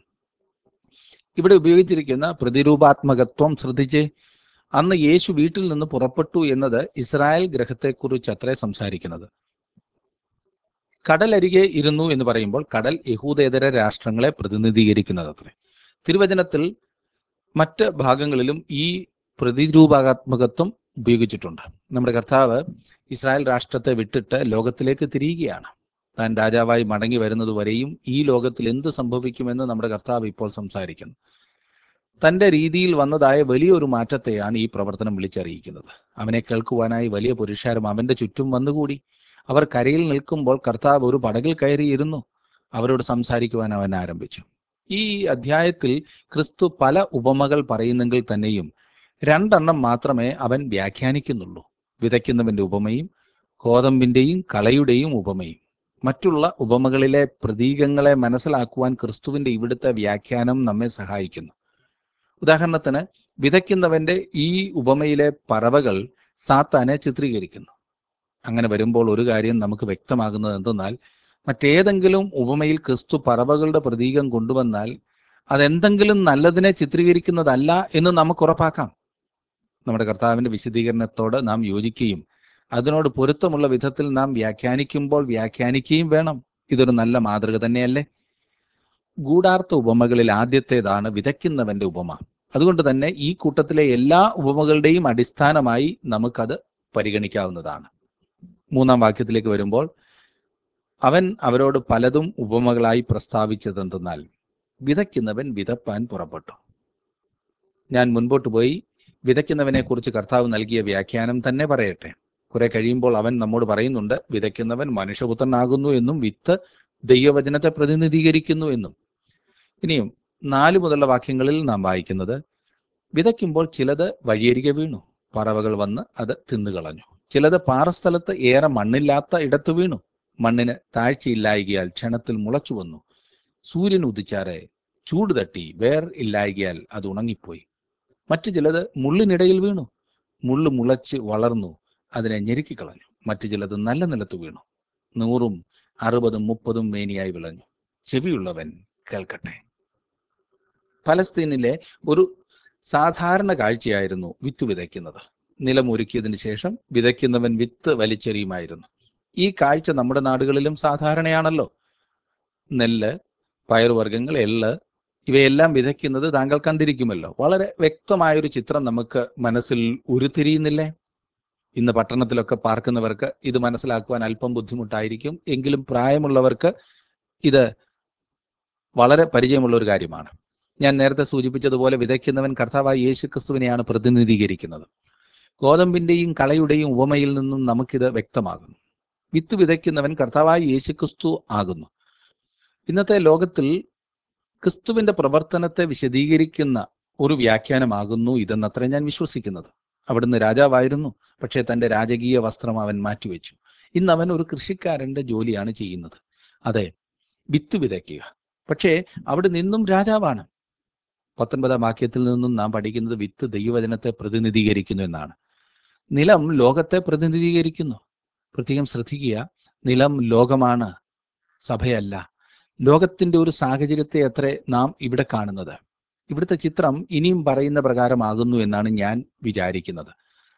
ഇവിടെ ഉപയോഗിച്ചിരിക്കുന്ന പ്രതിരൂപാത്മകത്വം ശ്രദ്ധിച്ചേ അന്ന് യേശു വീട്ടിൽ നിന്ന് പുറപ്പെട്ടു എന്നത് ഇസ്രായേൽ ഗ്രഹത്തെക്കുറിച്ച് അത്രേ സംസാരിക്കുന്നത് കടലരികെ ഇരുന്നു എന്ന് പറയുമ്പോൾ കടൽ യഹൂദേതര രാഷ്ട്രങ്ങളെ പ്രതിനിധീകരിക്കുന്നത് അത്രേ തിരുവചനത്തിൽ മറ്റ് ഭാഗങ്ങളിലും ഈ പ്രതിരൂപാത്മകത്വം ഉപയോഗിച്ചിട്ടുണ്ട് നമ്മുടെ കർത്താവ് ഇസ്രായേൽ രാഷ്ട്രത്തെ വിട്ടിട്ട് ലോകത്തിലേക്ക് തിരിയുകയാണ് താൻ രാജാവായി മടങ്ങി വരുന്നത് വരെയും ഈ ലോകത്തിൽ എന്ത് സംഭവിക്കുമെന്ന് നമ്മുടെ കർത്താവ് ഇപ്പോൾ സംസാരിക്കുന്നു തന്റെ രീതിയിൽ വന്നതായ വലിയൊരു മാറ്റത്തെയാണ് ഈ പ്രവർത്തനം വിളിച്ചറിയിക്കുന്നത് അവനെ കേൾക്കുവാനായി വലിയ പുരുഷാരം അവന്റെ ചുറ്റും വന്നുകൂടി അവർ കരയിൽ നിൽക്കുമ്പോൾ കർത്താവ് ഒരു പടകിൽ കയറിയിരുന്നു അവരോട് സംസാരിക്കുവാൻ അവൻ ആരംഭിച്ചു ഈ അധ്യായത്തിൽ ക്രിസ്തു പല ഉപമകൾ പറയുന്നെങ്കിൽ തന്നെയും രണ്ടെണ്ണം മാത്രമേ അവൻ വ്യാഖ്യാനിക്കുന്നുള്ളൂ വിതയ്ക്കുന്നവന്റെ ഉപമയും കോതമ്പിന്റെയും കളയുടെയും ഉപമയും മറ്റുള്ള ഉപമകളിലെ പ്രതീകങ്ങളെ മനസ്സിലാക്കുവാൻ ക്രിസ്തുവിന്റെ ഇവിടുത്തെ വ്യാഖ്യാനം നമ്മെ സഹായിക്കുന്നു ഉദാഹരണത്തിന് വിതയ്ക്കുന്നവന്റെ ഈ ഉപമയിലെ പറവകൾ സാത്താനെ ചിത്രീകരിക്കുന്നു അങ്ങനെ വരുമ്പോൾ ഒരു കാര്യം നമുക്ക് വ്യക്തമാകുന്നത് എന്തെന്നാൽ മറ്റേതെങ്കിലും ഉപമയിൽ ക്രിസ്തു പറവകളുടെ പ്രതീകം കൊണ്ടുവന്നാൽ അതെന്തെങ്കിലും നല്ലതിനെ ചിത്രീകരിക്കുന്നതല്ല എന്ന് നമുക്ക് ഉറപ്പാക്കാം നമ്മുടെ കർത്താവിന്റെ വിശദീകരണത്തോട് നാം യോജിക്കുകയും അതിനോട് പൊരുത്തമുള്ള വിധത്തിൽ നാം വ്യാഖ്യാനിക്കുമ്പോൾ വ്യാഖ്യാനിക്കുകയും വേണം ഇതൊരു നല്ല മാതൃക തന്നെയല്ലേ ഗൂഢാർത്ഥ ഉപമകളിൽ ആദ്യത്തേതാണ് വിതയ്ക്കുന്നവന്റെ ഉപമ അതുകൊണ്ട് തന്നെ ഈ കൂട്ടത്തിലെ എല്ലാ ഉപമകളുടെയും അടിസ്ഥാനമായി നമുക്കത് പരിഗണിക്കാവുന്നതാണ് മൂന്നാം വാക്യത്തിലേക്ക് വരുമ്പോൾ അവൻ അവരോട് പലതും ഉപമകളായി പ്രസ്താവിച്ചതെന്തെന്നാൽ വിതയ്ക്കുന്നവൻ വിതപ്പാൻ പുറപ്പെട്ടു ഞാൻ മുൻപോട്ട് പോയി വിതയ്ക്കുന്നവനെ കുറിച്ച് കർത്താവ് നൽകിയ വ്യാഖ്യാനം തന്നെ പറയട്ടെ കുറെ കഴിയുമ്പോൾ അവൻ നമ്മോട് പറയുന്നുണ്ട് വിതയ്ക്കുന്നവൻ മനുഷ്യപുത്രനാകുന്നു എന്നും വിത്ത് ദൈവവചനത്തെ പ്രതിനിധീകരിക്കുന്നു എന്നും ഇനിയും നാല് മുതലുള്ള വാക്യങ്ങളിൽ നാം വായിക്കുന്നത് വിതയ്ക്കുമ്പോൾ ചിലത് വഴിയരികെ വീണു പറവകൾ വന്ന് അത് തിന്നുകളഞ്ഞു ചിലത് പാറസ്ഥലത്ത് ഏറെ മണ്ണില്ലാത്ത ഇടത്ത് വീണു മണ്ണിന് താഴ്ചയില്ലായികയാൽ ക്ഷണത്തിൽ മുളച്ചു വന്നു സൂര്യൻ ഉദിച്ചാറെ ചൂട് തട്ടി വേർ ഇല്ലായികയാൽ അത് ഉണങ്ങിപ്പോയി മറ്റു ചിലത് മുള്ളിനിടയിൽ വീണു മുള്ളു മുളച്ച് വളർന്നു അതിനെ ഞെരുക്കിക്കളഞ്ഞു മറ്റു ചിലത് നല്ല നിലത്ത് വീണു നൂറും അറുപതും മുപ്പതും മേനിയായി വിളഞ്ഞു ചെവിയുള്ളവൻ കേൾക്കട്ടെ ഫലസ്തീനിലെ ഒരു സാധാരണ കാഴ്ചയായിരുന്നു വിത്ത് വിതയ്ക്കുന്നത് നിലമൊരുക്കിയതിനു ശേഷം വിതയ്ക്കുന്നവൻ വിത്ത് വലിച്ചെറിയുമായിരുന്നു ഈ കാഴ്ച നമ്മുടെ നാടുകളിലും സാധാരണയാണല്ലോ നെല്ല് പയറുവർഗ്ഗങ്ങൾ എള്ള് ഇവയെല്ലാം വിതയ്ക്കുന്നത് താങ്കൾ കണ്ടിരിക്കുമല്ലോ വളരെ വ്യക്തമായൊരു ചിത്രം നമുക്ക് മനസ്സിൽ ഉരുത്തിരിയുന്നില്ലേ ഇന്ന് പട്ടണത്തിലൊക്കെ പാർക്കുന്നവർക്ക് ഇത് മനസ്സിലാക്കുവാൻ അല്പം ബുദ്ധിമുട്ടായിരിക്കും എങ്കിലും പ്രായമുള്ളവർക്ക് ഇത് വളരെ പരിചയമുള്ള ഒരു കാര്യമാണ് ഞാൻ നേരത്തെ സൂചിപ്പിച്ചതുപോലെ വിതയ്ക്കുന്നവൻ കർത്താവായ യേശു ക്രിസ്തുവിനെയാണ് പ്രതിനിധീകരിക്കുന്നത് ഗോതമ്പിന്റെയും കളയുടെയും ഉപമയിൽ നിന്നും നമുക്കിത് വ്യക്തമാകുന്നു വിത്ത് വിതയ്ക്കുന്നവൻ കർത്താവായ യേശു ക്രിസ്തു ആകുന്നു ഇന്നത്തെ ലോകത്തിൽ ക്രിസ്തുവിന്റെ പ്രവർത്തനത്തെ വിശദീകരിക്കുന്ന ഒരു വ്യാഖ്യാനമാകുന്നു ഇതെന്നത്ര ഞാൻ വിശ്വസിക്കുന്നത് അവിടുന്ന് രാജാവായിരുന്നു പക്ഷേ തന്റെ രാജകീയ വസ്ത്രം അവൻ മാറ്റിവെച്ചു ഇന്ന് അവൻ ഒരു കൃഷിക്കാരന്റെ ജോലിയാണ് ചെയ്യുന്നത് അതെ വിത്ത് വിതയ്ക്കുക പക്ഷേ അവിടെ നിന്നും രാജാവാണ് പത്തൊൻപതാം വാക്യത്തിൽ നിന്നും നാം പഠിക്കുന്നത് വിത്ത് ദൈവവചനത്തെ പ്രതിനിധീകരിക്കുന്നു എന്നാണ് നിലം ലോകത്തെ പ്രതിനിധീകരിക്കുന്നു പ്രത്യേകം ശ്രദ്ധിക്കുക നിലം ലോകമാണ് സഭയല്ല ലോകത്തിന്റെ ഒരു സാഹചര്യത്തെ അത്ര നാം ഇവിടെ കാണുന്നത് ഇവിടുത്തെ ചിത്രം ഇനിയും പറയുന്ന പ്രകാരമാകുന്നു എന്നാണ് ഞാൻ വിചാരിക്കുന്നത്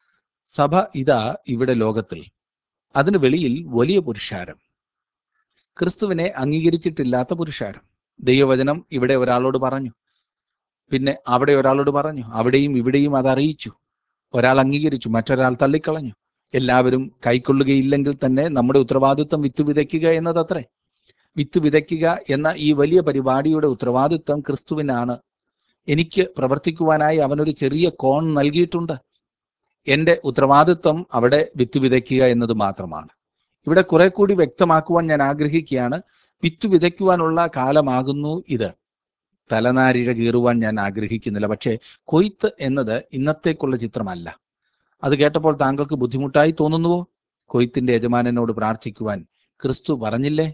സഭ ഇതാ ഇവിടെ ലോകത്തിൽ അതിന് വെളിയിൽ വലിയ പുരുഷാരം ക്രിസ്തുവിനെ അംഗീകരിച്ചിട്ടില്ലാത്ത പുരുഷാരം ദൈവവചനം ഇവിടെ ഒരാളോട് പറഞ്ഞു പിന്നെ അവിടെ ഒരാളോട് പറഞ്ഞു അവിടെയും ഇവിടെയും അത് അറിയിച്ചു ഒരാൾ അംഗീകരിച്ചു മറ്റൊരാൾ തള്ളിക്കളഞ്ഞു എല്ലാവരും കൈക്കൊള്ളുകയില്ലെങ്കിൽ തന്നെ നമ്മുടെ ഉത്തരവാദിത്വം വിത്ത് വിതയ്ക്കുക എന്നതത്രേ വിത്ത് വിതയ്ക്കുക എന്ന ഈ വലിയ പരിപാടിയുടെ ഉത്തരവാദിത്വം ക്രിസ്തുവിനാണ് എനിക്ക് പ്രവർത്തിക്കുവാനായി അവനൊരു ചെറിയ കോൺ നൽകിയിട്ടുണ്ട് എന്റെ ഉത്തരവാദിത്വം അവിടെ വിത്ത് വിതയ്ക്കുക എന്നത് മാത്രമാണ് ഇവിടെ കുറെ കൂടി വ്യക്തമാക്കുവാൻ ഞാൻ ആഗ്രഹിക്കുകയാണ് വിത്ത് വിതയ്ക്കുവാനുള്ള കാലമാകുന്നു ഇത് തലനാരിഴ കീറുവാൻ ഞാൻ ആഗ്രഹിക്കുന്നില്ല പക്ഷേ കൊയ്ത്ത് എന്നത് ഇന്നത്തേക്കുള്ള ചിത്രമല്ല അത് കേട്ടപ്പോൾ താങ്കൾക്ക് ബുദ്ധിമുട്ടായി തോന്നുന്നുവോ കൊയ്ത്തിന്റെ യജമാനനോട് പ്രാർത്ഥിക്കുവാൻ ക്രിസ്തു പറഞ്ഞില്ലേ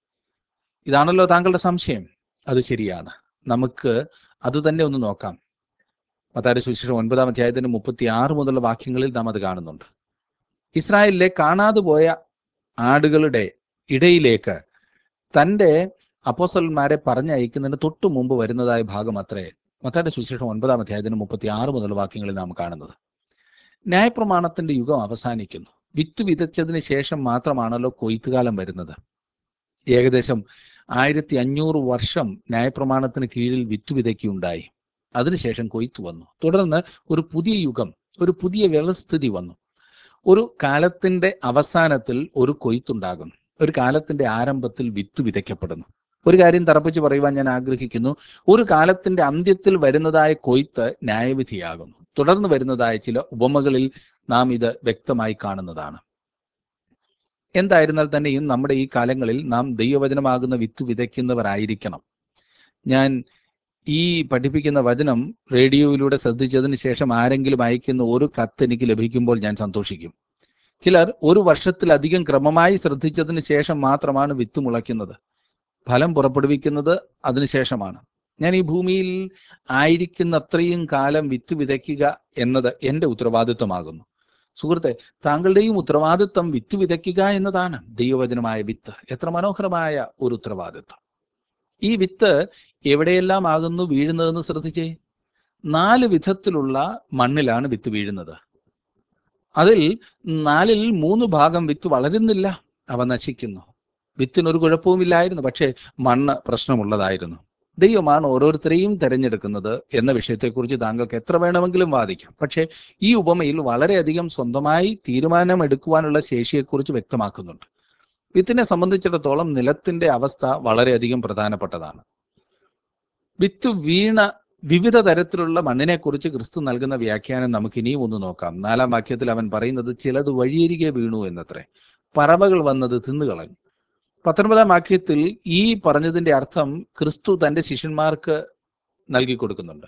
ഇതാണല്ലോ താങ്കളുടെ സംശയം അത് ശരിയാണ് നമുക്ക് അത് തന്നെ ഒന്ന് നോക്കാം മത്താരുടെ സുവിശേഷം ഒൻപതാം അധ്യായത്തിന് മുപ്പത്തി ആറ് മുതലുള്ള വാക്യങ്ങളിൽ നാം അത് കാണുന്നുണ്ട് ഇസ്രായേലിലെ കാണാതെ പോയ ആടുകളുടെ ഇടയിലേക്ക് തൻ്റെ അപ്പോസ്റ്റലന്മാരെ പറഞ്ഞയക്കുന്നതിന് തൊട്ടു മുമ്പ് വരുന്നതായ ഭാഗം അത്രേ മത്തായുടെ സുവിശേഷം ഒൻപതാം അധ്യായത്തിന് മുപ്പത്തി ആറ് മുതലുള്ള വാക്യങ്ങളിൽ നാം കാണുന്നത് ന്യായപ്രമാണത്തിന്റെ യുഗം അവസാനിക്കുന്നു വിത്ത് വിതച്ചതിന് ശേഷം മാത്രമാണല്ലോ കൊയ്ത്തുകാലം വരുന്നത് ഏകദേശം ആയിരത്തി അഞ്ഞൂറ് വർഷം ന്യായപ്രമാണത്തിന് കീഴിൽ വിത്ത് വിതയ്ക്കുണ്ടായി അതിനുശേഷം കൊയ്ത്ത് വന്നു തുടർന്ന് ഒരു പുതിയ യുഗം ഒരു പുതിയ വ്യവസ്ഥിതി വന്നു ഒരു കാലത്തിന്റെ അവസാനത്തിൽ ഒരു കൊയ്ത്തുണ്ടാകും ഒരു കാലത്തിന്റെ ആരംഭത്തിൽ വിത്ത് വിതയ്ക്കപ്പെടുന്നു ഒരു കാര്യം തറപ്പിച്ച് പറയുവാൻ ഞാൻ ആഗ്രഹിക്കുന്നു ഒരു കാലത്തിന്റെ അന്ത്യത്തിൽ വരുന്നതായ കൊയ്ത്ത് ന്യായവിധിയാകുന്നു തുടർന്ന് വരുന്നതായ ചില ഉപമകളിൽ നാം ഇത് വ്യക്തമായി കാണുന്നതാണ് എന്തായിരുന്നാൽ തന്നെയും നമ്മുടെ ഈ കാലങ്ങളിൽ നാം ദൈവവചനമാകുന്ന വിത്ത് വിതയ്ക്കുന്നവരായിരിക്കണം ഞാൻ ഈ പഠിപ്പിക്കുന്ന വചനം റേഡിയോയിലൂടെ ശ്രദ്ധിച്ചതിന് ശേഷം ആരെങ്കിലും അയക്കുന്ന ഒരു കത്ത് എനിക്ക് ലഭിക്കുമ്പോൾ ഞാൻ സന്തോഷിക്കും ചിലർ ഒരു വർഷത്തിലധികം ക്രമമായി ശ്രദ്ധിച്ചതിന് ശേഷം മാത്രമാണ് വിത്ത് മുളയ്ക്കുന്നത് ഫലം പുറപ്പെടുവിക്കുന്നത് അതിനുശേഷമാണ് ഞാൻ ഈ ഭൂമിയിൽ ആയിരിക്കുന്ന അത്രയും കാലം വിത്ത് വിതയ്ക്കുക എന്നത് എൻ്റെ ഉത്തരവാദിത്വമാകുന്നു സുഹൃത്തെ താങ്കളുടെയും ഉത്തരവാദിത്വം വിത്ത് വിതയ്ക്കുക എന്നതാണ് ദൈവവചനമായ വിത്ത് എത്ര മനോഹരമായ ഒരു ഉത്തരവാദിത്വം ഈ വിത്ത് എവിടെയെല്ലാം ആകുന്നു വീഴുന്നതെന്ന് ശ്രദ്ധിച്ചേ നാല് വിധത്തിലുള്ള മണ്ണിലാണ് വിത്ത് വീഴുന്നത് അതിൽ നാലിൽ മൂന്ന് ഭാഗം വിത്ത് വളരുന്നില്ല അവ നശിക്കുന്നു വിത്തിനൊരു കുഴപ്പവുമില്ലായിരുന്നു പക്ഷേ മണ്ണ് പ്രശ്നമുള്ളതായിരുന്നു ദൈവമാണ് ഓരോരുത്തരെയും തിരഞ്ഞെടുക്കുന്നത് എന്ന വിഷയത്തെക്കുറിച്ച് താങ്കൾക്ക് എത്ര വേണമെങ്കിലും വാദിക്കാം പക്ഷേ ഈ ഉപമയിൽ വളരെയധികം സ്വന്തമായി തീരുമാനമെടുക്കുവാനുള്ള ശേഷിയെക്കുറിച്ച് വ്യക്തമാക്കുന്നുണ്ട് വിത്തിനെ സംബന്ധിച്ചിടത്തോളം നിലത്തിന്റെ അവസ്ഥ വളരെയധികം പ്രധാനപ്പെട്ടതാണ് വിത്ത് വീണ വിവിധ തരത്തിലുള്ള മണ്ണിനെക്കുറിച്ച് ക്രിസ്തു നൽകുന്ന വ്യാഖ്യാനം നമുക്ക് ഇനിയും ഒന്ന് നോക്കാം നാലാം വാക്യത്തിൽ അവൻ പറയുന്നത് ചിലത് വഴിയരികെ വീണു എന്നത്രേ പറവകൾ വന്നത് തിന്നുകളഞ്ഞു പത്തൊൻപതാം വാക്യത്തിൽ ഈ പറഞ്ഞതിന്റെ അർത്ഥം ക്രിസ്തു തന്റെ ശിഷ്യന്മാർക്ക് നൽകി കൊടുക്കുന്നുണ്ട്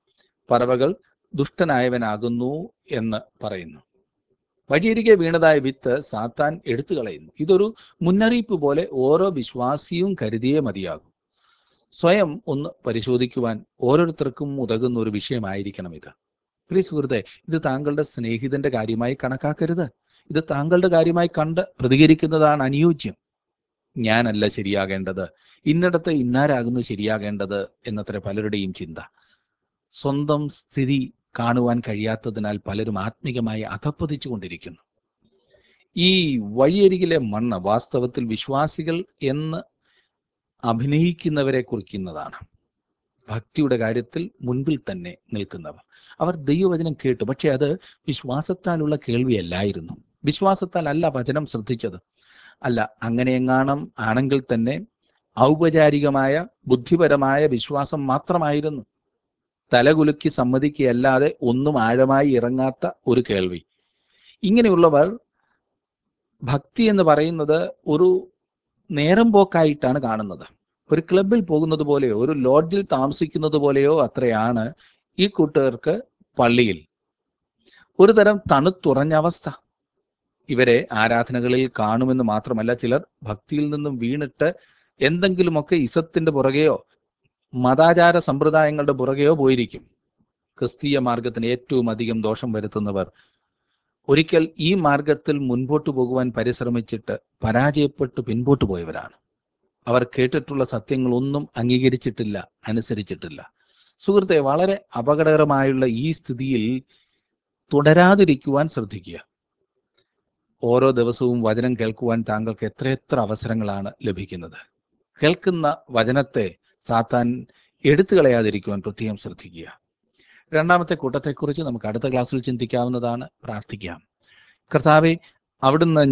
പറവകൾ ദുഷ്ടനായവനാകുന്നു എന്ന് പറയുന്നു വഴിയരികെ വീണതായ വിത്ത് സാത്താൻ എടുത്തു കളയുന്നു ഇതൊരു മുന്നറിയിപ്പ് പോലെ ഓരോ വിശ്വാസിയും കരുതിയേ മതിയാകും സ്വയം ഒന്ന് പരിശോധിക്കുവാൻ ഓരോരുത്തർക്കും ഉതകുന്ന ഒരു വിഷയമായിരിക്കണം ഇത് പ്രിയ സുഹൃത്തെ ഇത് താങ്കളുടെ സ്നേഹിതന്റെ കാര്യമായി കണക്കാക്കരുത് ഇത് താങ്കളുടെ കാര്യമായി കണ്ട് പ്രതികരിക്കുന്നതാണ് അനുയോജ്യം ഞാനല്ല ശരിയാകേണ്ടത് ഇന്നിടത്ത് ഇന്നാരാകുന്നു ശരിയാകേണ്ടത് എന്നത്ര പലരുടെയും ചിന്ത സ്വന്തം സ്ഥിതി കാണുവാൻ കഴിയാത്തതിനാൽ പലരും ആത്മീകമായി അധപ്പതിച്ചു കൊണ്ടിരിക്കുന്നു ഈ വഴിയരികിലെ മണ്ണ് വാസ്തവത്തിൽ വിശ്വാസികൾ എന്ന് അഭിനയിക്കുന്നവരെ കുറിക്കുന്നതാണ് ഭക്തിയുടെ കാര്യത്തിൽ മുൻപിൽ തന്നെ നിൽക്കുന്നവർ അവർ ദൈവവചനം കേട്ടു പക്ഷെ അത് വിശ്വാസത്താലുള്ള കേൾവിയല്ലായിരുന്നു വിശ്വാസത്താൽ അല്ല വചനം ശ്രദ്ധിച്ചത് അല്ല അങ്ങനെ എങ്ങാണം ആണെങ്കിൽ തന്നെ ഔപചാരികമായ ബുദ്ധിപരമായ വിശ്വാസം മാത്രമായിരുന്നു തലകുലുക്കി സമ്മതിക്കുകയല്ലാതെ ഒന്നും ആഴമായി ഇറങ്ങാത്ത ഒരു കേൾവി ഇങ്ങനെയുള്ളവർ ഭക്തി എന്ന് പറയുന്നത് ഒരു നേരം പോക്കായിട്ടാണ് കാണുന്നത് ഒരു ക്ലബിൽ പോകുന്നത് പോലെയോ ഒരു ലോഡ്ജിൽ താമസിക്കുന്നത് പോലെയോ അത്രയാണ് ഈ കൂട്ടുകാർക്ക് പള്ളിയിൽ ഒരു തരം തണുത്തുറഞ്ഞ അവസ്ഥ ഇവരെ ആരാധനകളിൽ കാണുമെന്ന് മാത്രമല്ല ചിലർ ഭക്തിയിൽ നിന്നും വീണിട്ട് എന്തെങ്കിലുമൊക്കെ ഇസത്തിന്റെ പുറകെയോ മതാചാര സമ്പ്രദായങ്ങളുടെ പുറകെയോ പോയിരിക്കും ക്രിസ്തീയ മാർഗത്തിന് ഏറ്റവും അധികം ദോഷം വരുത്തുന്നവർ ഒരിക്കൽ ഈ മാർഗത്തിൽ മുൻപോട്ട് പോകുവാൻ പരിശ്രമിച്ചിട്ട് പരാജയപ്പെട്ട് പിൻപോട്ട് പോയവരാണ് അവർ കേട്ടിട്ടുള്ള സത്യങ്ങളൊന്നും അംഗീകരിച്ചിട്ടില്ല അനുസരിച്ചിട്ടില്ല സുഹൃത്തെ വളരെ അപകടകരമായുള്ള ഈ സ്ഥിതിയിൽ തുടരാതിരിക്കുവാൻ ശ്രദ്ധിക്കുക ഓരോ ദിവസവും വചനം കേൾക്കുവാൻ താങ്കൾക്ക് എത്രയെത്ര അവസരങ്ങളാണ് ലഭിക്കുന്നത് കേൾക്കുന്ന വചനത്തെ സാത്താൻ എടുത്തു കളയാതിരിക്കുവാൻ പ്രത്യേകം ശ്രദ്ധിക്കുക രണ്ടാമത്തെ കൂട്ടത്തെക്കുറിച്ച് നമുക്ക് അടുത്ത ക്ലാസ്സിൽ ചിന്തിക്കാവുന്നതാണ് പ്രാർത്ഥിക്കാം കർത്താവെ അവിടുന്ന്